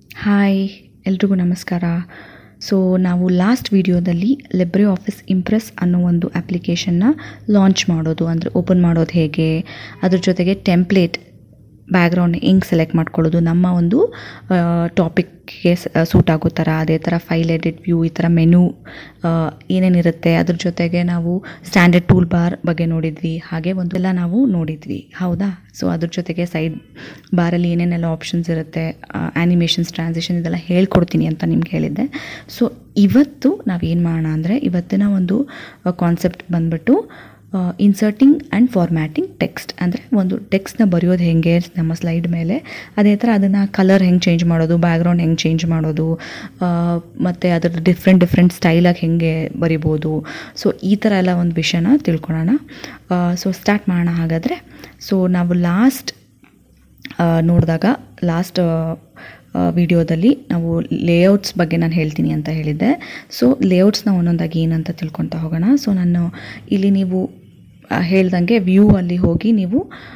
hi ಎಲ್ರಿಗೂ ನಮಸ್ಕಾರ so ನಾವು ಲಾಸ್ಟ್ ವಿಡಿಯೋದಲ್ಲಿ ಲಿಬ್ರೆ ಆಫೀಸ್ ಇಂಪ್ರೆಸ್ ಅನ್ನೋ ಒಂದು ಅಪ್ಲಿಕೇಶನ್ನ ಲಾಂಚ್ ಮಾಡೋದು ಅಂದರೆ ಓಪನ್ ಮಾಡೋದು ಹೇಗೆ ಅದ್ರ ಜೊತೆಗೆ ಟೆಂಪ್ಲೇಟ್ ಬ್ಯಾಕ್ಗ್ರೌಂಡ್ ಹೆಂಗೆ ಸೆಲೆಕ್ಟ್ ಮಾಡ್ಕೊಳ್ಳೋದು ನಮ್ಮ ಒಂದು ಟಾಪಿಕ್ಗೆ ಸೂಟ್ ಆಗೋ ಥರ ಅದೇ ಥರ ಫೈಲ್ ಎಡಿಟ್ ವ್ಯೂ ಈ ಥರ ಮೆನು ಏನೇನಿರುತ್ತೆ ಅದ್ರ ಜೊತೆಗೆ ನಾವು ಸ್ಟ್ಯಾಂಡರ್ಡ್ ಟೂಲ್ ಬಾರ್ ಬಗ್ಗೆ ನೋಡಿದ್ವಿ ಹಾಗೆ ಒಂದು ಎಲ್ಲ ನಾವು ನೋಡಿದ್ವಿ ಹೌದಾ ಸೊ ಅದ್ರ ಜೊತೆಗೆ ಸೈಡ್ ಬಾರಲ್ಲಿ ಏನೇನೆಲ್ಲ ಆಪ್ಷನ್ಸ್ ಇರುತ್ತೆ ಆ್ಯನಿಮೇಷನ್ಸ್ ಟ್ರಾನ್ಸಿಷನ್ ಇದೆಲ್ಲ ಹೇಳ್ಕೊಡ್ತೀನಿ ಅಂತ ನಿಮ್ಗೆ ಹೇಳಿದ್ದೆ ಸೊ ಇವತ್ತು ನಾವೇನು ಮಾಡೋಣ ಅಂದರೆ ಇವತ್ತಿನ ಒಂದು ಕಾನ್ಸೆಪ್ಟ್ ಬಂದ್ಬಿಟ್ಟು ಇನ್ಸರ್ಟಿಂಗ್ ಆ್ಯಂಡ್ ಫಾರ್ಮ್ಯಾಟಿಂಗ್ ಟೆಕ್ಸ್ಟ್ ಅಂದರೆ ಒಂದು ಟೆಕ್ಸ್ಟ್ನ ಬರೆಯೋದು ಹೇಗೆ ನಮ್ಮ ಸ್ಲೈಡ್ ಮೇಲೆ ಅದೇ ಥರ ಅದನ್ನು ಕಲರ್ ಹೆಂಗೆ ಚೇಂಜ್ ಮಾಡೋದು ಬ್ಯಾಕ್ಗ್ರೌಂಡ್ ಹೆಂಗೆ ಚೇಂಜ್ ಮಾಡೋದು ಮತ್ತು ಅದ್ರ ಡಿಫ್ರೆಂಟ್ ಡಿಫ್ರೆಂಟ್ ಸ್ಟೈಲಾಗಿ ಹೆಂಗೆ ಬರಿಬೋದು ಸೊ ಈ ಥರ ಎಲ್ಲ ಒಂದು ವಿಷಯನ ತಿಳ್ಕೊಳ್ಳೋಣ ಸೊ ಸ್ಟಾರ್ಟ್ ಮಾಡೋಣ ಹಾಗಾದರೆ ಸೊ ನಾವು ಲಾಸ್ಟ್ ನೋಡಿದಾಗ ಲಾಸ್ಟ್ ವಿಡಿಯೋದಲ್ಲಿ ನಾವು ಲೇಔಟ್ಸ್ ಬಗ್ಗೆ ನಾನು ಹೇಳ್ತೀನಿ ಅಂತ ಹೇಳಿದ್ದೆ ಸೊ ಲೇಔಟ್ಸ್ನ ಒಂದೊಂದಾಗಿ ಏನಂತ ತಿಳ್ಕೊತಾ ಹೋಗೋಣ ಸೊ ನಾನು ಇಲ್ಲಿ ನೀವು ಹೇಳ್ದಂಗೆ ವ್ಯೂ ಅಲ್ಲಿ ಹೋಗಿ ನೀವು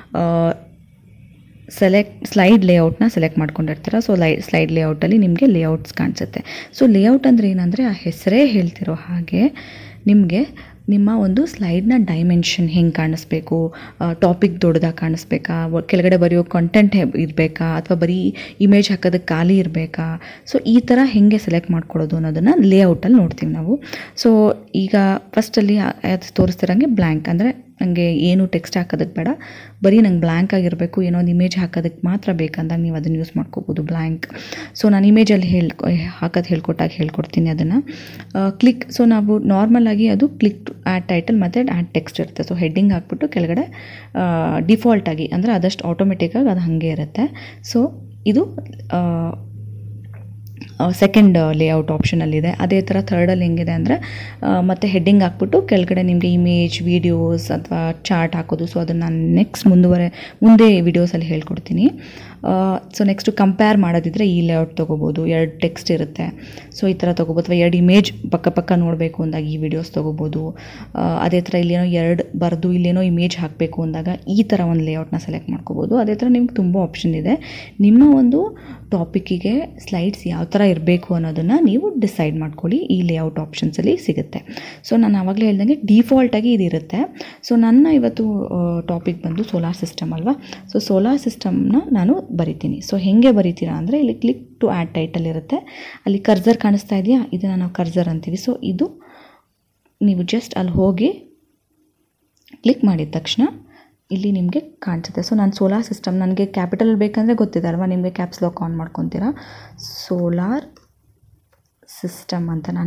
ಸೆಲೆಕ್ಟ್ ಸ್ಲೈಡ್ ಲೇಔಟ್ನ ಸೆಲೆಕ್ಟ್ ಮಾಡ್ಕೊಂಡಿರ್ತೀರ ಸೊ ಲೈ ಸ್ಲೈಡ್ ಲೇಔಟಲ್ಲಿ ನಿಮಗೆ ಲೇಔಟ್ಸ್ ಕಾಣಿಸುತ್ತೆ ಸೊ ಲೇಔಟ್ ಅಂದರೆ ಏನಂದರೆ ಆ ಹೆಸರೇ ಹೇಳ್ತಿರೋ ಹಾಗೆ ನಿಮಗೆ ನಿಮ್ಮ ಒಂದು ಸ್ಲೈಡ್ನ ಡೈಮೆನ್ಷನ್ ಹೆಂಗೆ ಕಾಣಿಸ್ಬೇಕು ಟಾಪಿಕ್ ದೊಡ್ಡದಾಗಿ ಕಾಣಿಸ್ಬೇಕಾ ಕೆಳಗಡೆ ಬರೆಯೋ ಕಂಟೆಂಟ್ ಇರಬೇಕಾ ಅಥವಾ ಬರೀ ಇಮೇಜ್ ಹಾಕೋದಕ್ಕೆ ಖಾಲಿ ಇರಬೇಕಾ ಸೊ ಈ ಥರ ಹೇಗೆ ಸೆಲೆಕ್ಟ್ ಮಾಡ್ಕೊಳ್ಳೋದು ಅನ್ನೋದನ್ನು ಲೇಔಟಲ್ಲಿ ನೋಡ್ತೀವಿ ನಾವು ಸೊ ಈಗ ಫಸ್ಟಲ್ಲಿ ಅದು ತೋರಿಸ್ತಿರಂಗೆ ಬ್ಲ್ಯಾಂಕ್ ಅಂದರೆ ನನಗೆ ಏನು ಟೆಕ್ಸ್ಟ್ ಹಾಕೋದಕ್ಕೆ ಬೇಡ ಬರೀ ನಂಗೆ ಬ್ಲ್ಯಾಂಕ್ ಆಗಿರಬೇಕು ಏನೋ ಒಂದು ಇಮೇಜ್ ಹಾಕೋದಕ್ಕೆ ಮಾತ್ರ ಬೇಕಂದಾಗ ನೀವು ಅದನ್ನು ಯೂಸ್ ಮಾಡ್ಕೋಬೋದು ಬ್ಲ್ಯಾಂಕ್ ಸೊ ನಾನು ಇಮೇಜಲ್ಲಿ ಹೇಳ್ಕೊ ಹಾಕೋದು ಹೇಳ್ಕೊಟ್ಟಾಗ ಹೇಳ್ಕೊಡ್ತೀನಿ ಅದನ್ನು ಕ್ಲಿಕ್ ಸೊ ನಾವು ನಾರ್ಮಲಾಗಿ ಅದು ಕ್ಲಿಕ್ ಟು ಆ್ಯಡ್ ಟೈಟಲ್ ಮತ್ತು ಆ್ಯಡ್ ಟೆಕ್ಸ್ಟ್ ಇರುತ್ತೆ ಸೊ ಹೆಡ್ಡಿಂಗ್ ಹಾಕ್ಬಿಟ್ಟು ಕೆಳಗಡೆ ಡಿಫಾಲ್ಟಾಗಿ ಅಂದರೆ ಅದಷ್ಟು ಆಟೋಮೆಟಿಕ್ಕಾಗಿ ಅದು ಹಾಗೆ ಇರುತ್ತೆ ಸೊ ಇದು ಸೆಕೆಂಡ್ ಲೇಔಟ್ ಆಪ್ಷನಲ್ಲಿದೆ ಅದೇ ಥರ ಥರ್ಡಲ್ಲಿ ಹೆಂಗಿದೆ ಅಂದರೆ ಮತ್ತು ಹೆಡ್ಡಿಂಗ್ ಹಾಕ್ಬಿಟ್ಟು ಕೆಳಗಡೆ ನಿಮಗೆ ಇಮೇಜ್ ವೀಡಿಯೋಸ್ ಅಥವಾ ಚಾರ್ಟ್ ಹಾಕೋದು ಸೊ ಅದನ್ನು ನಾನು ನೆಕ್ಸ್ಟ್ ಮುಂದುವರೆ ಮುಂದೆ ವೀಡಿಯೋಸಲ್ಲಿ ಹೇಳ್ಕೊಡ್ತೀನಿ ಸೊ ನೆಕ್ಸ್ಟು ಕಂಪೇರ್ ಮಾಡೋದಿದ್ರೆ ಈ ಲೇಔಟ್ ತೊಗೋಬೋದು ಎರಡು ಟೆಕ್ಸ್ಟ್ ಇರುತ್ತೆ ಸೊ ಈ ಥರ ತೊಗೋಬೋದು ಅಥವಾ ಎರಡು ಇಮೇಜ್ ಪಕ್ಕ ಪಕ್ಕ ನೋಡಬೇಕು ಅಂದಾಗ ಈ ವಿಡಿಯೋಸ್ ತೊಗೋಬೋದು ಅದೇ ಥರ ಇಲ್ಲೇನೋ ಎರಡು ಬರೆದು ಇಲ್ಲೇನೋ ಇಮೇಜ್ ಹಾಕಬೇಕು ಅಂದಾಗ ಈ ಥರ ಒಂದು ಲೇಔಟ್ನ ಸೆಲೆಕ್ಟ್ ಮಾಡ್ಕೋಬೋದು ಅದೇ ಥರ ನಿಮ್ಗೆ ತುಂಬ ಆಪ್ಷನ್ ಇದೆ ನಿಮ್ಮ ಒಂದು ಟಾಪಿಕ್ಕಿಗೆ ಸ್ಲೈಡ್ಸ್ ಯಾವ ಥರ ಇರಬೇಕು ಅನ್ನೋದನ್ನು ನೀವು ಡಿಸೈಡ್ ಮಾಡ್ಕೊಳ್ಳಿ ಈ ಲೇಔಟ್ ಆಪ್ಷನ್ಸಲ್ಲಿ ಸಿಗುತ್ತೆ ಸೊ ನಾನು ಆವಾಗಲೇ ಹೇಳ್ದಂಗೆ ಡಿಫಾಲ್ಟಾಗಿ ಇದಿರುತ್ತೆ ಸೊ ನನ್ನ ಇವತ್ತು ಟಾಪಿಕ್ ಬಂದು ಸೋಲಾರ್ ಸಿಸ್ಟಮ್ ಅಲ್ವಾ ಸೊ ಸೋಲಾರ್ ಸಿಸ್ಟಮ್ನ ನಾನು ಬರಿತೀನಿ ಸೊ ಹೇಗೆ ಬರಿತೀರಾ ಅಂದರೆ ಇಲ್ಲಿ ಕ್ಲಿಕ್ ಟು ಆ್ಯಡ್ ಟೈಟಲ್ ಇರುತ್ತೆ ಅಲ್ಲಿ ಕರ್ಸರ್ ಕಾಣಿಸ್ತಾ ಇದೆಯಾ ಇದನ್ನು ನಾವು ಕರ್ಸರ್ ಅಂತೀವಿ ಸೊ ಇದು ನೀವು ಜಸ್ಟ್ ಅಲ್ಲಿ ಹೋಗಿ ಕ್ಲಿಕ್ ಮಾಡಿದ ತಕ್ಷಣ ಇಲ್ಲಿ ನಿಮಗೆ ಕಾಣಿಸುತ್ತೆ ಸೊ ನಾನು ಸೋಲಾರ್ ಸಿಸ್ಟಮ್ ನನಗೆ ಕ್ಯಾಪಿಟಲ್ ಬೇಕಂದರೆ ಗೊತ್ತಿದೆ ಅಲ್ವಾ ನಿಮಗೆ ಕ್ಯಾಪ್ಸ್ ಲಾಕ್ ಆನ್ ಮಾಡ್ಕೊತೀರಾ ಸೋಲಾರ್ ಸಿಸ್ಟಮ್ ಅಂತ ನಾನು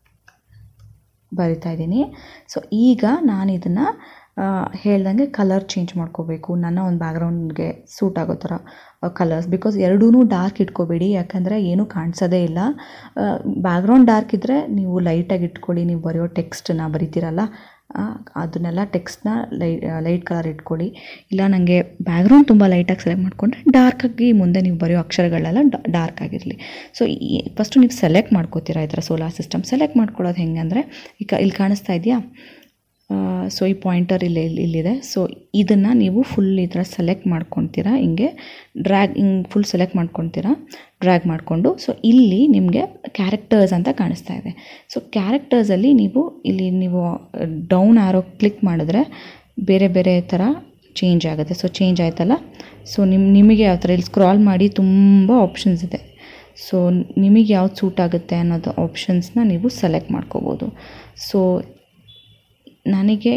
ಬರಿತಾ ಇದ್ದೀನಿ ಸೊ ಈಗ ನಾನು ಇದನ್ನು ಹೇಳ್ದಂಗೆ ಕಲರ್ ಚೇಂಜ್ ಮಾಡ್ಕೋಬೇಕು ನನ್ನ ಒಂದು ಬ್ಯಾಕ್ಗ್ರೌಂಡ್ಗೆ ಸೂಟ್ ಆಗೋ ಥರ ಕಲರ್ಸ್ ಬಿಕಾಸ್ ಎರಡೂ ಡಾರ್ಕ್ ಇಟ್ಕೋಬೇಡಿ ಯಾಕಂದರೆ ಏನೂ ಕಾಣಿಸೋದೇ ಇಲ್ಲ ಬ್ಯಾಕ್ಗ್ರೌಂಡ್ ಡಾರ್ಕ್ ಇದ್ದರೆ ನೀವು ಲೈಟಾಗಿ ಇಟ್ಕೊಳ್ಳಿ ನೀವು ಬರೆಯೋ ಟೆಕ್ಸ್ಟನ್ನ ಬರಿತೀರಲ್ಲ ಅದನ್ನೆಲ್ಲ ಟೆಕ್ಸ್ಟ್ನ ಲೈ ಲೈಟ್ ಕಲರ್ ಇಟ್ಕೊಳ್ಳಿ ಇಲ್ಲ ನನಗೆ ಬ್ಯಾಕ್ಗ್ರೌಂಡ್ ತುಂಬ ಲೈಟಾಗಿ ಸೆಲೆಕ್ಟ್ ಮಾಡಿಕೊಂಡ್ರೆ ಡಾರ್ಕಾಗಿ ಮುಂದೆ ನೀವು ಬರೆಯೋ ಅಕ್ಷರಗಳೆಲ್ಲ ಡಾರ್ಕ್ ಆಗಿರಲಿ ಸೊ ಈ ಫಸ್ಟು ನೀವು ಸೆಲೆಕ್ಟ್ ಮಾಡ್ಕೋತೀರಾ ಈ ಥರ ಸೋಲಾರ್ ಸಿಸ್ಟಮ್ ಸೆಲೆಕ್ಟ್ ಮಾಡ್ಕೊಳ್ಳೋದು ಹೆಂಗೆ ಅಂದರೆ ಈಗ ಇಲ್ಲಿ ಕಾಣಿಸ್ತಾ ಇದೆಯಾ ಸೊ ಈ ಪಾಯಿಂಟರ್ ಇಲ್ಲಿ ಇಲ್ಲಿದೆ ಸೊ ಇದನ್ನು ನೀವು ಫುಲ್ ಈ ಥರ ಸೆಲೆಕ್ಟ್ ಮಾಡ್ಕೊತೀರಾ ಹಿಂಗೆ ಡ್ರ್ಯಾಗ್ ಹಿಂಗೆ ಫುಲ್ ಸೆಲೆಕ್ಟ್ ಮಾಡ್ಕೊತೀರಾ ಡ್ರ್ಯಾಗ್ ಮಾಡಿಕೊಂಡು ಸೊ ಇಲ್ಲಿ ನಿಮಗೆ ಕ್ಯಾರೆಕ್ಟರ್ಸ್ ಅಂತ ಕಾಣಿಸ್ತಾ ಇದೆ ಸೊ ಕ್ಯಾರೆಕ್ಟರ್ಸಲ್ಲಿ ನೀವು ಇಲ್ಲಿ ನೀವು ಡೌನ್ ಆರೋ ಕ್ಲಿಕ್ ಮಾಡಿದ್ರೆ ಬೇರೆ ಬೇರೆ ಥರ ಚೇಂಜ್ ಆಗುತ್ತೆ ಸೊ ಚೇಂಜ್ ಆಯ್ತಲ್ಲ ಸೊ ನಿಮ್ಮ ನಿಮಗೆ ಯಾವ ಥರ ಇಲ್ಲಿ ಸ್ಕ್ರಾಲ್ ಮಾಡಿ ತುಂಬ ಆಪ್ಷನ್ಸ್ ಇದೆ ಸೊ ನಿಮಗೆ ಯಾವ್ದು ಸೂಟ್ ಆಗುತ್ತೆ ಅನ್ನೋದು ಆಪ್ಷನ್ಸ್ನ ನೀವು ಸೆಲೆಕ್ಟ್ ಮಾಡ್ಕೋಬೋದು ಸೊ ನನಗೆ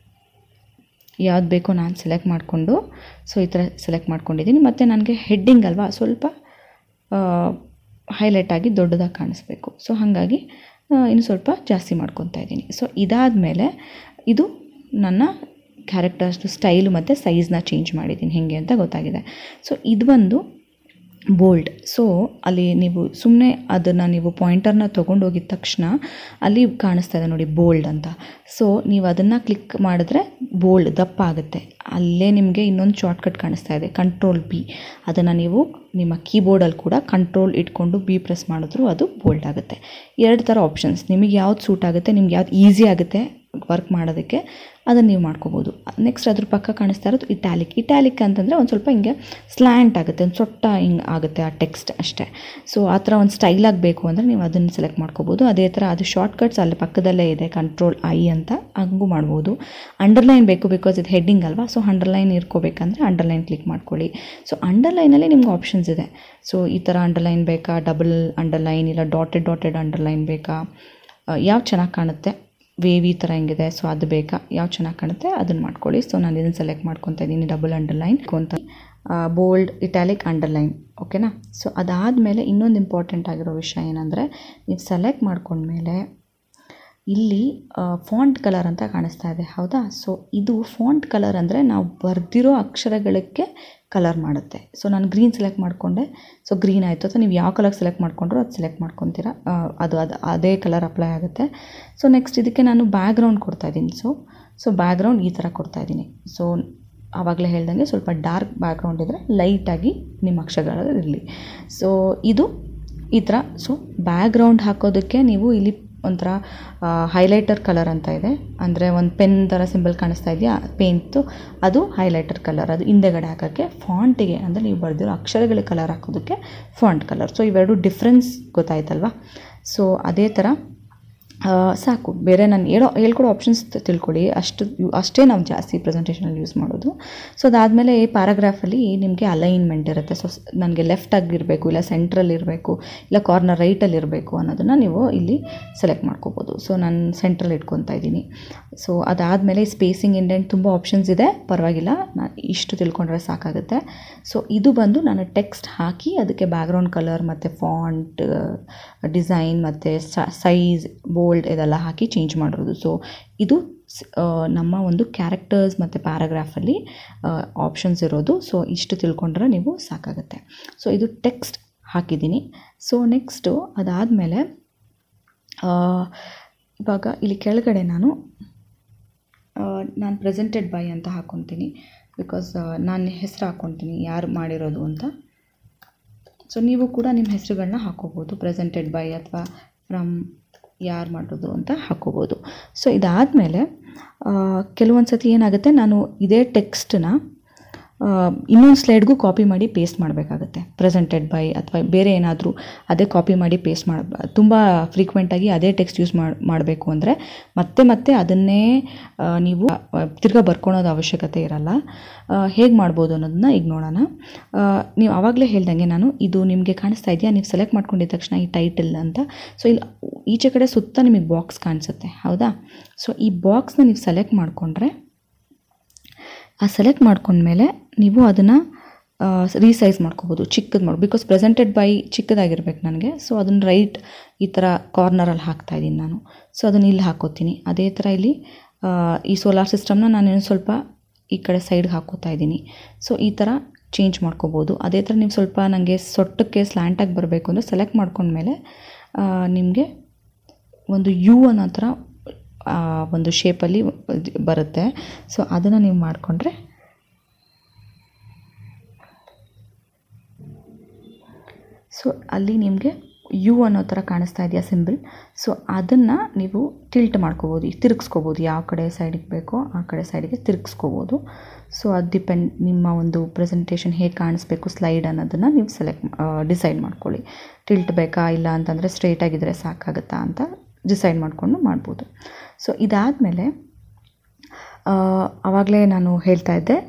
ಯಾವ್ದು ಬೇಕೋ ನಾನು ಸೆಲೆಕ್ಟ್ ಮಾಡಿಕೊಂಡು ಸೊ ಈ ಥರ ಸೆಲೆಕ್ಟ್ ಮಾಡ್ಕೊಂಡಿದ್ದೀನಿ ಮತ್ತು ನನಗೆ ಹೆಡ್ಡಿಂಗ್ ಅಲ್ವಾ ಸ್ವಲ್ಪ ಹೈಲೈಟ್ ಆಗಿ ದೊಡ್ಡದಾಗಿ ಕಾಣಿಸ್ಬೇಕು ಸೊ ಹಾಗಾಗಿ ಇನ್ನು ಸ್ವಲ್ಪ ಜಾಸ್ತಿ ಮಾಡ್ಕೊತಾ ಇದ್ದೀನಿ ಸೊ ಇದಾದಮೇಲೆ ಇದು ನನ್ನ ಕ್ಯಾರೆಕ್ಟರ್ಸ್ದು ಸ್ಟೈಲು ಮತ್ತು ಸೈಜ್ನ ಚೇಂಜ್ ಮಾಡಿದ್ದೀನಿ ಹೇಗೆ ಅಂತ ಗೊತ್ತಾಗಿದೆ ಸೊ ಇದು ಬಂದು ಬೋಲ್ಡ್ ಸೊ ಅಲ್ಲಿ ನೀವು ಸುಮ್ಮನೆ ಅದನ್ನು ನೀವು ಪಾಯಿಂಟರ್ನ ತೊಗೊಂಡೋಗಿದ ತಕ್ಷಣ ಅಲ್ಲಿ ಕಾಣಿಸ್ತಾ ಇದೆ ನೋಡಿ ಬೋಲ್ಡ್ ಅಂತ ಸೊ ನೀವು ಅದನ್ನು ಕ್ಲಿಕ್ ಮಾಡಿದ್ರೆ ಬೋಲ್ಡ್ ದಪ್ಪ ಆಗುತ್ತೆ ಅಲ್ಲೇ ನಿಮಗೆ ಇನ್ನೊಂದು ಶಾರ್ಟ್ಕಟ್ ಕಾಣಿಸ್ತಾ ಇದೆ ಕಂಟ್ರೋಲ್ ಬಿ ಅದನ್ನು ನೀವು ನಿಮ್ಮ ಕೀಬೋರ್ಡಲ್ಲಿ ಕೂಡ ಕಂಟ್ರೋಲ್ ಇಟ್ಕೊಂಡು ಬಿ ಪ್ರೆಸ್ ಮಾಡಿದ್ರು ಅದು ಬೋಲ್ಡ್ ಆಗುತ್ತೆ ಎರಡು ಥರ ಆಪ್ಷನ್ಸ್ ನಿಮಗೆ ಯಾವ್ದು ಸೂಟ್ ಆಗುತ್ತೆ ನಿಮ್ಗೆ ಯಾವ್ದು ಈಸಿ ಆಗುತ್ತೆ ವರ್ಕ್ ಮಾಡೋದಕ್ಕೆ ಅದನ್ನು ನೀವು ಮಾಡ್ಕೋಬೋದು ನೆಕ್ಸ್ಟ್ ಅದ್ರ ಪಕ್ಕ ಕಾಣಿಸ್ತಾ ಇರೋದು ಇಟ್ಯಾಲಿಕ್ ಇಟ್ಯಾಲಿಕ್ ಅಂತಂದರೆ ಒಂದು ಸ್ವಲ್ಪ ಹಿಂಗೆ ಸ್ಲ್ಯಾಂಟ್ ಆಗುತ್ತೆ ಒಂದು ಸೊಟ್ಟ ಹಿಂಗೆ ಆಗುತ್ತೆ ಆ ಟೆಕ್ಸ್ಟ್ ಅಷ್ಟೇ ಸೊ ಆ ಥರ ಒಂದು ಸ್ಟೈಲ್ ಆಗಬೇಕು ಅಂದರೆ ನೀವು ಅದನ್ನು ಸೆಲೆಕ್ಟ್ ಮಾಡ್ಕೋಬೋದು ಅದೇ ಥರ ಅದು ಶಾರ್ಟ್ಕಟ್ಸ್ ಅಲ್ಲಿ ಪಕ್ಕದಲ್ಲೇ ಇದೆ ಕಂಟ್ರೋಲ್ ಐ ಅಂತ ಹಂಗೂ ಮಾಡ್ಬೋದು ಅಂಡರ್ಲೈನ್ ಬೇಕು ಬಿಕಾಸ್ ಇದು ಹೆಡ್ಡಿಂಗ್ ಅಲ್ವಾ ಸೊ ಅಂಡರ್ಲೈನ್ ಇರ್ಕೋಬೇಕಂದ್ರೆ ಅಂಡರ್ಲೈನ್ ಕ್ಲಿಕ್ ಮಾಡ್ಕೊಳ್ಳಿ ಸೊ ಅಂಡರ್ಲೈನಲ್ಲಿ ನಿಮ್ಗೆ ಆಪ್ಷನ್ಸ್ ಇದೆ ಸೊ ಈ ಥರ ಅಂಡರ್ಲೈನ್ ಬೇಕಾ ಡಬಲ್ ಅಂಡರ್ಲೈನ್ ಇಲ್ಲ ಡಾಟೆಡ್ ಡಾಟೆಡ್ ಅಂಡರ್ಲೈನ್ ಬೇಕಾ ಯಾವ್ದು ಚೆನ್ನಾಗಿ ಕಾಣುತ್ತೆ ವೇವಿ ಥರ ಹೆಂಗಿದೆ ಸೊ ಅದು ಬೇಕಾ ಯಾವ್ದು ಚೆನ್ನಾಗಿ ಕಾಣುತ್ತೆ ಅದನ್ನು ಮಾಡ್ಕೊಳ್ಳಿ ಸೊ ನಾನು ಇದನ್ನು ಸೆಲೆಕ್ಟ್ ಮಾಡ್ಕೊತಾ ಇದ್ದೀನಿ ಡಬಲ್ ಅಂಡರ್ಲೈನ್ ಅಂತ ಬೋಲ್ಡ್ ಇಟ್ಯಾಲಿಕ್ ಅಂಡರ್ಲೈನ್ ಓಕೆನಾ ಸೊ ಅದಾದಮೇಲೆ ಇನ್ನೊಂದು ಇಂಪಾರ್ಟೆಂಟ್ ಆಗಿರೋ ವಿಷಯ ಏನಂದರೆ ನೀವು ಸೆಲೆಕ್ಟ್ ಮಾಡ್ಕೊಂಡ್ಮೇಲೆ ಇಲ್ಲಿ ಫಾಂಟ್ ಕಲರ್ ಅಂತ ಕಾಣಿಸ್ತಾ ಇದೆ ಹೌದಾ ಸೊ ಇದು ಫಾಂಟ್ ಕಲರ್ ಅಂದರೆ ನಾವು ಬರೆದಿರೋ ಅಕ್ಷರಗಳಿಗೆ ಕಲರ್ ಮಾಡುತ್ತೆ ಸೊ ನಾನು ಗ್ರೀನ್ ಸೆಲೆಕ್ಟ್ ಮಾಡಿಕೊಂಡೆ ಸೊ ಗ್ರೀನ್ ಆಯಿತು ಅಥವಾ ನೀವು ಯಾವ ಕಲರ್ ಸೆಲೆಕ್ಟ್ ಮಾಡ್ಕೊಂಡ್ರೋ ಅದು ಸೆಲೆಕ್ಟ್ ಮಾಡ್ಕೊತೀರಾ ಆ, ಅದು ಅದು ಅದೇ ಕಲರ್ ಅಪ್ಲೈ ಆಗುತ್ತೆ ಸೊ ನೆಕ್ಸ್ಟ್ ಇದಕ್ಕೆ ನಾನು ಬ್ಯಾಕ್ಗ್ರೌಂಡ್ ಕೊಡ್ತಾಯಿದ್ದೀನಿ ಸೊ ಸೊ ಬ್ಯಾಕ್ಗ್ರೌಂಡ್ ಈ ಥರ ಕೊಡ್ತಾಯಿದ್ದೀನಿ ಸೊ ಆವಾಗಲೇ ಹೇಳ್ದಂಗೆ ಸ್ವಲ್ಪ ಡಾರ್ಕ್ ಬ್ಯಾಕ್ಗ್ರೌಂಡ್ ಇದ್ದರೆ ಲೈಟಾಗಿ ನಿಮ್ಮ ಅಕ್ಷರಗಳು ಇರಲಿ ಸೊ ಇದು ಈ ಥರ ಸೊ ಬ್ಯಾಕ್ಗ್ರೌಂಡ್ ಹಾಕೋದಕ್ಕೆ ನೀವು ಇಲ್ಲಿ ಒಂಥರ ಹೈಲೈಟರ್ ಕಲರ್ ಅಂತ ಇದೆ ಅಂದರೆ ಒಂದು ಪೆನ್ ಥರ ಸಿಂಬಲ್ ಕಾಣಿಸ್ತಾ ಇದೆಯಾ ಪೇಂಟು ಅದು ಹೈಲೈಟರ್ ಕಲರ್ ಅದು ಹಿಂದೆಗಡೆ ಹಾಕೋಕ್ಕೆ ಫಾಂಟಿಗೆ ಅಂದರೆ ನೀವು ಬರೆದಿರೋ ಅಕ್ಷರಗಳಿಗೆ ಕಲರ್ ಹಾಕೋದಕ್ಕೆ ಫಾಂಟ್ ಕಲರ್ ಸೊ ಇವೆರಡು ಡಿಫ್ರೆನ್ಸ್ ಗೊತ್ತಾಯ್ತಲ್ವಾ ಸೊ ಅದೇ ಥರ ಆ, ಸಾಕು ಬೇರೆ ನಾನು ಹೇಳೋ ಹೇಳ್ಕೊಡೋ ಆಪ್ಷನ್ಸ್ ತಿಳ್ಕೊಳ್ಳಿ ಅಷ್ಟು ಅಷ್ಟೇ ನಾವು ಜಾಸ್ತಿ ಪ್ರೆಸೆಂಟೇಷನಲ್ಲಿ ಯೂಸ್ ಮಾಡೋದು ಸೊ ಅದಾದಮೇಲೆ ಈ ಪ್ಯಾರಾಗ್ರಾಫಲ್ಲಿ ನಿಮಗೆ ಅಲೈನ್ಮೆಂಟ್ ಇರುತ್ತೆ ಸೊ ನನಗೆ ಲೆಫ್ಟ್ ಆಗಿರಬೇಕು ಇಲ್ಲ ಸೆಂಟ್ರಲ್ಲಿ ಇರಬೇಕು ಇಲ್ಲ ಕಾರ್ನರ್ ರೈಟಲ್ಲಿ ಇರಬೇಕು ಅನ್ನೋದನ್ನು ನೀವು ಇಲ್ಲಿ ಸೆಲೆಕ್ಟ್ ಮಾಡ್ಕೋಬೋದು ಸೊ ನಾನು ಸೆಂಟ್ರಲ್ಲಿ ಇಟ್ಕೊತಾ ಇದ್ದೀನಿ ಸೊ ಅದಾದಮೇಲೆ ಸ್ಪೇಸಿಂಗ್ ಇಂಡೆಂಟ್ ತುಂಬ ಆಪ್ಷನ್ಸ್ ಇದೆ ಪರವಾಗಿಲ್ಲ ನಾನು ಇಷ್ಟು ತಿಳ್ಕೊಂಡ್ರೆ ಸಾಕಾಗುತ್ತೆ ಸೊ ಇದು ಬಂದು ನಾನು ಟೆಕ್ಸ್ಟ್ ಹಾಕಿ ಅದಕ್ಕೆ ಬ್ಯಾಕ್ಗ್ರೌಂಡ್ ಕಲರ್ ಮತ್ತು ಫಾಂಟ್ ಡಿಸೈನ್ ಮತ್ತು ಸೈಜ್ ಬೋಲ್ಡ್ ಇದೆಲ್ಲ ಹಾಕಿ ಚೇಂಜ್ ಮಾಡಿರೋದು ಸೊ ಇದು ಸ್- ಆ, ನಮ್ಮ ಒಂದು ಕ್ಯಾರೆಕ್ಟರ್ಸ್ ಮತ್ತು ಪ್ಯಾರಾಗ್ರಾಫಲ್ಲಿ ಆಪ್ಷನ್ಸ್ ಇರೋದು ಸೊ ಇಷ್ಟು ತಿಳ್ಕೊಂಡ್ರೆ ನೀವು ಸಾಕಾಗುತ್ತೆ ಸೊ ಇದು ಟೆಕ್ಸ್ಟ್ ಹಾಕಿದ್ದೀನಿ ಸೊ ನೆಕ್ಸ್ಟು ಅದಾದಮೇಲೆ ಇವಾಗ ಇಲ್ಲಿ ಕೆಳಗಡೆ ನಾನು ನಾನು ಪ್ರೆಸೆಂಟೆಡ್ ಬೈ ಅಂತ ಹಾಕ್ಕೊತೀನಿ ಬಿಕಾಸ್ ನಾನು ಹೆಸರು ಹಾಕ್ಕೊತೀನಿ ಯಾರು ಮಾಡಿರೋದು ಅಂತ ಸೊ ನೀವು ಕೂಡ ನಿಮ್ಮ ಹೆಸರುಗಳನ್ನ ಹಾಕೋಬೋದು ಪ್ರೆಸೆಂಟೆಡ್ ಬೈ ಅಥವಾ ಫ್ರಮ್ ಯಾರು ಮಾಡೋದು ಅಂತ ಹಾಕೋಬೋದು ಸೊ ಇದಾದಮೇಲೆ ಕೆಲವೊಂದು ಸತಿ ಏನಾಗುತ್ತೆ ನಾನು ಇದೇ ಟೆಕ್ಸ್ಟನ್ನ ಇನ್ನೊಂದು ಸ್ಲೈಡ್ಗೂ ಕಾಪಿ ಮಾಡಿ ಪೇಸ್ಟ್ ಮಾಡಬೇಕಾಗತ್ತೆ ಪ್ರೆಸೆಂಟೆಡ್ ಬೈ ಅಥವಾ ಬೇರೆ ಏನಾದರೂ ಅದೇ ಕಾಪಿ ಮಾಡಿ ಪೇಸ್ಟ್ ಮಾಡ ತುಂಬ ಫ್ರೀಕ್ವೆಂಟಾಗಿ ಅದೇ ಟೆಕ್ಸ್ಟ್ ಯೂಸ್ ಮಾಡಿ ಮಾಡಬೇಕು ಅಂದರೆ ಮತ್ತೆ ಮತ್ತೆ ಅದನ್ನೇ ಆ, ನೀವು ಆ, ತಿರ್ಗಾ ಬರ್ಕೊಳೋದು ಅವಶ್ಯಕತೆ ಇರಲ್ಲ ಹೇಗೆ ಮಾಡ್ಬೋದು ಅನ್ನೋದನ್ನ ಈಗ ನೋಡೋಣ ಆ, ನೀವು ಆವಾಗಲೇ ಹೇಳ್ದಂಗೆ ನಾನು ಇದು ನಿಮಗೆ ಕಾಣಿಸ್ತಾ ಇದೆಯಾ ನೀವು ಸೆಲೆಕ್ಟ್ ಮಾಡ್ಕೊಂಡಿದ್ದ ತಕ್ಷಣ ಈ ಟೈಟಲ್ ಅಂತ ಸೊ ಇಲ್ಲಿ ಈಚೆ ಕಡೆ ಸುತ್ತ ನಿಮಗೆ ಬಾಕ್ಸ್ ಕಾಣಿಸುತ್ತೆ ಹೌದಾ ಸೊ ಈ ಬಾಕ್ಸ್ನ ನೀವು ಸೆಲೆಕ್ಟ್ ಮಾಡಿಕೊಂಡ್ರೆ ಆ ಸೆಲೆಕ್ಟ್ ಮಾಡ್ಕೊಂಡ್ಮೇಲೆ ನೀವು ಅದನ್ನು ರೀಸೈಸ್ ಮಾಡ್ಕೋಬೋದು ಚಿಕ್ಕದು ಮಾಡಿ ಬಿಕಾಸ್ ಪ್ರೆಸೆಂಟೆಡ್ ಬೈ ಚಿಕ್ಕದಾಗಿರ್ಬೇಕು ನನಗೆ ಸೊ ಅದನ್ನು ರೈಟ್ ಈ ಥರ ಕಾರ್ನರಲ್ಲಿ ಹಾಕ್ತಾ ಇದ್ದೀನಿ ನಾನು ಸೊ ಅದನ್ನು ಇಲ್ಲಿ ಹಾಕೋತೀನಿ ಅದೇ ಥರ ಇಲ್ಲಿ ಆ, ಈ ಸೋಲಾರ್ ಸಿಸ್ಟಮ್ನ ನಾನು ಇನ್ನೊಂದು ಸ್ವಲ್ಪ ಈ ಕಡೆ ಸೈಡ್ಗೆ ಹಾಕೋತಾ ಇದ್ದೀನಿ ಸೊ ಈ ಥರ ಚೇಂಜ್ ಮಾಡ್ಕೋಬೋದು ಅದೇ ಥರ ನೀವು ಸ್ವಲ್ಪ ನನಗೆ ಸೊಟ್ಟಕ್ಕೆ ಸ್ಲ್ಯಾಂಟಾಗಿ ಬರಬೇಕು ಅಂದರೆ ಸೆಲೆಕ್ಟ್ ಮಾಡ್ಕೊಂಡ್ಮೇಲೆ ನಿಮಗೆ ಒಂದು ಯು ಅನ್ನೋ ಥರ ಆ, ಒಂದು ಶೇಪಲ್ಲಿ ಬರುತ್ತೆ ಸೊ ಅದನ್ನು ನೀವು ಮಾಡಿಕೊಂಡ್ರೆ ಸೊ ಅಲ್ಲಿ ನಿಮಗೆ ಯು ಅನ್ನೋ ಥರ ಕಾಣಿಸ್ತಾ ಇದೆಯಾ ಸಿಂಬಲ್ ಸೊ ಅದನ್ನು ನೀವು ಟಿಲ್ಟ್ ಮಾಡ್ಕೋಬೋದು ತಿರುಗಿಸ್ಕೋಬೋದು ಯಾವ ಕಡೆ ಸೈಡಿಗೆ ಬೇಕೋ ಆ ಕಡೆ ಸೈಡಿಗೆ ತಿರುಗಿಸ್ಕೋಬೋದು ಸೊ ಅದು ಡಿಪೆಂಡ್ ನಿಮ್ಮ ಒಂದು ಪ್ರೆಸೆಂಟೇಷನ್ ಹೇಗೆ ಕಾಣಿಸ್ಬೇಕು ಸ್ಲೈಡ್ ಅನ್ನೋದನ್ನು ನೀವು ಸೆಲೆಕ್ಟ್ ಡಿಸೈಡ್ ಮಾಡ್ಕೊಳ್ಳಿ ಟಿಲ್ಟ್ ಬೇಕಾ ಇಲ್ಲ ಅಂತಂದರೆ ಸ್ಟ್ರೇಟಾಗಿದ್ದರೆ ಸಾಕಾಗುತ್ತಾ ಅಂತ ಡಿಸೈಡ್ ಮಾಡಿಕೊಂಡು ಮಾಡ್ಬೋದು ಸೊ ಇದಾದಮೇಲೆ ಆವಾಗಲೇ ನಾನು ಹೇಳ್ತಾ ಇದ್ದೆ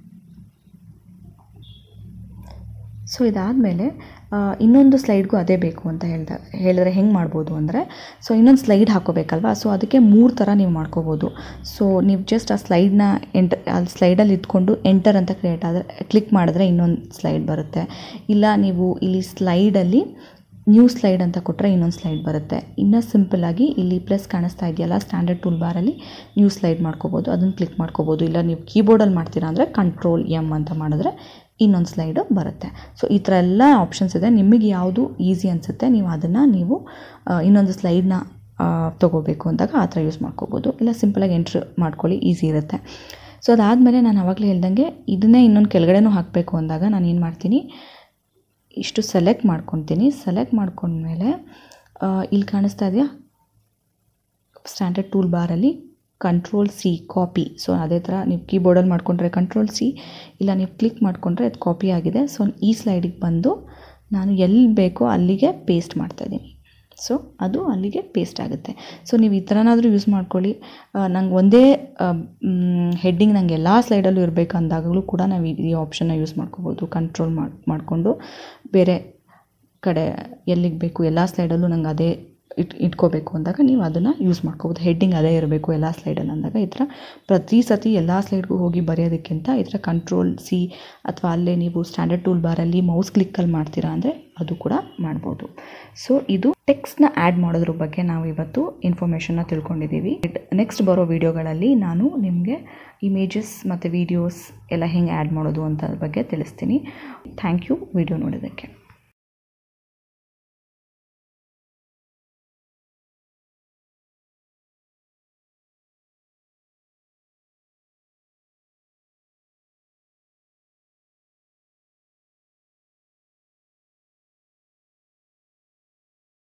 ಸೊ ಇದಾದಮೇಲೆ ಇನ್ನೊಂದು ಸ್ಲೈಡ್ಗೂ ಅದೇ ಬೇಕು ಅಂತ ಹೇಳ್ದ ಹೇಳಿದ್ರೆ ಹೆಂಗೆ ಮಾಡ್ಬೋದು ಅಂದರೆ ಸೊ ಇನ್ನೊಂದು ಸ್ಲೈಡ್ ಹಾಕೋಬೇಕಲ್ವಾ ಸೊ ಅದಕ್ಕೆ ಮೂರು ಥರ ನೀವು ಮಾಡ್ಕೋಬೋದು ಸೊ ನೀವು ಜಸ್ಟ್ ಆ ಸ್ಲೈಡ್ನ ಎಂಟರ್ ಅಲ್ಲಿ ಸ್ಲೈಡಲ್ಲಿ ಇದ್ಕೊಂಡು ಎಂಟರ್ ಅಂತ ಕ್ರಿಯೇಟ್ ಆದರೆ ಕ್ಲಿಕ್ ಮಾಡಿದ್ರೆ ಇನ್ನೊಂದು ಸ್ಲೈಡ್ ಬರುತ್ತೆ ಇಲ್ಲ ನೀವು ಇಲ್ಲಿ ಸ್ಲೈಡಲ್ಲಿ ನ್ಯೂ ಸ್ಲೈಡ್ ಅಂತ ಕೊಟ್ಟರೆ ಇನ್ನೊಂದು ಸ್ಲೈಡ್ ಬರುತ್ತೆ ಇನ್ನು ಸಿಂಪಲ್ಲಾಗಿ ಇಲ್ಲಿ ಪ್ಲಸ್ ಕಾಣಿಸ್ತಾ ಇದೆಯಲ್ಲ ಸ್ಟ್ಯಾಂಡರ್ಡ್ ಟೂಲ್ ಬಾರಲ್ಲಿ ನ್ಯೂ ಸ್ಲೈಡ್ ಮಾಡ್ಕೋಬೋದು ಅದನ್ನು ಕ್ಲಿಕ್ ಮಾಡ್ಕೋಬೋದು ಇಲ್ಲ ನೀವು ಕೀಬೋರ್ಡಲ್ಲಿ ಮಾಡ್ತೀರಾ ಅಂದರೆ ಕಂಟ್ರೋಲ್ ಎಮ್ ಅಂತ ಮಾಡಿದ್ರೆ ಇನ್ನೊಂದು ಸ್ಲೈಡು ಬರುತ್ತೆ ಸೊ ಈ ಥರ ಎಲ್ಲ ಆಪ್ಷನ್ಸ್ ಇದೆ ನಿಮಗೆ ಯಾವುದು ಈಸಿ ಅನಿಸುತ್ತೆ ನೀವು ಅದನ್ನು ನೀವು ಆ, ಇನ್ನೊಂದು ಸ್ಲೈಡ್ನ ತೊಗೋಬೇಕು ಅಂದಾಗ ಆ ಥರ ಯೂಸ್ ಮಾಡ್ಕೋಬೋದು ಇಲ್ಲ ಸಿಂಪಲಾಗಿ ಎಂಟ್ರ್ ಮಾಡ್ಕೊಳ್ಳಿ ಈಸಿ ಇರುತ್ತೆ ಸೊ ಅದಾದಮೇಲೆ ನಾನು ಆವಾಗಲೇ ಹೇಳ್ದಂಗೆ ಇದನ್ನೇ ಇನ್ನೊಂದು ಕೆಳಗಡೆನೂ ಹಾಕಬೇಕು ಅಂದಾಗ ನಾನು ಏನು ಮಾಡ್ತೀನಿ ಇಷ್ಟು ಸೆಲೆಕ್ಟ್ ಮಾಡ್ಕೊತೀನಿ ಸೆಲೆಕ್ಟ್ ಮಾಡ್ಕೊಂಡ್ಮೇಲೆ ಆ, ಇಲ್ಲಿ ಕಾಣಿಸ್ತಾ ಇದೆಯಾ ಸ್ಟ್ಯಾಂಡರ್ಡ್ ಟೂಲ್ ಬಾರಲ್ಲಿ ಕಂಟ್ರೋಲ್ ಸಿ ಕಾಪಿ ಸೊ ಅದೇ ಥರ ನೀವು ಕೀಬೋರ್ಡಲ್ಲಿ ಮಾಡಿಕೊಂಡ್ರೆ ಕಂಟ್ರೋಲ್ ಸಿ ಇಲ್ಲ ನೀವು ಕ್ಲಿಕ್ ಮಾಡಿಕೊಂಡ್ರೆ ಅದು ಕಾಪಿ ಆಗಿದೆ ಸೊ ಈ ಸ್ಲೈಡಿಗೆ ಬಂದು ನಾನು ಎಲ್ಲಿ ಬೇಕೋ ಅಲ್ಲಿಗೆ ಪೇಸ್ಟ್ ಮಾಡ್ತಾಯಿದ್ದೀನಿ ಸೊ ಅದು ಅಲ್ಲಿಗೆ ಪೇಸ್ಟ್ ಆಗುತ್ತೆ ಸೊ ನೀವು ಈ ಥರನಾದರೂ ಯೂಸ್ ಮಾಡ್ಕೊಳ್ಳಿ ನಂಗೆ ಒಂದೇ ಹೆಡ್ಡಿಂಗ್ ನಂಗೆ ಎಲ್ಲ ಸ್ಲೈಡಲ್ಲೂ ಇರಬೇಕು ಅಂದಾಗಲೂ ಕೂಡ ನಾವು ಈ ಆಪ್ಷನ್ನ ಯೂಸ್ ಮಾಡ್ಕೋಬೋದು ಕಂಟ್ರೋಲ್ ಮಾಡಿ ಮಾಡಿಕೊಂಡು ಬೇರೆ ಕಡೆ ಎಲ್ಲಿಗೆ ಬೇಕು ಎಲ್ಲ ಸ್ಲೈಡಲ್ಲೂ ನಂಗೆ ಅದೇ ಇಟ್ ಇಟ್ಕೋಬೇಕು ಅಂದಾಗ ನೀವು ಅದನ್ನು ಯೂಸ್ ಮಾಡ್ಕೋಬೋದು ಹೆಡ್ಡಿಂಗ್ ಅದೇ ಇರಬೇಕು ಎಲ್ಲ ಸ್ಲೈಡಲ್ಲಿ ಅಂದಾಗ ಈ ಥರ ಪ್ರತಿ ಸತಿ ಎಲ್ಲ ಸ್ಲೈಡ್ಗೂ ಹೋಗಿ ಬರೆಯೋದಕ್ಕಿಂತ ಈ ಥರ ಕಂಟ್ರೋಲ್ ಸಿ ಅಥವಾ ಅಲ್ಲೇ ನೀವು ಸ್ಟ್ಯಾಂಡರ್ಡ್ ಟೂಲ್ ಬಾರಲ್ಲಿ ಮೌಸ್ ಕ್ಲಿಕ್ಕಲ್ಲಿ ಮಾಡ್ತೀರಾ ಅಂದರೆ ಅದು ಕೂಡ ಮಾಡ್ಬೋದು ಸೊ ಇದು ಟೆಕ್ಸ್ಟ್ನ ಆ್ಯಡ್ ಮಾಡೋದ್ರ ಬಗ್ಗೆ ನಾವು ಇವತ್ತು ಇನ್ಫಾರ್ಮೇಷನ್ನ ತಿಳ್ಕೊಂಡಿದ್ದೀವಿ ನೆಕ್ಸ್ಟ್ ಬರೋ ವಿಡಿಯೋಗಳಲ್ಲಿ ನಾನು ನಿಮಗೆ ಇಮೇಜಸ್ ಮತ್ತು ವೀಡಿಯೋಸ್ ಎಲ್ಲ ಹೆಂಗೆ ಆ್ಯಡ್ ಮಾಡೋದು ಅಂತ ಬಗ್ಗೆ ತಿಳಿಸ್ತೀನಿ ಥ್ಯಾಂಕ್ ಯು ವಿಡಿಯೋ ನೋಡೋದಕ್ಕೆ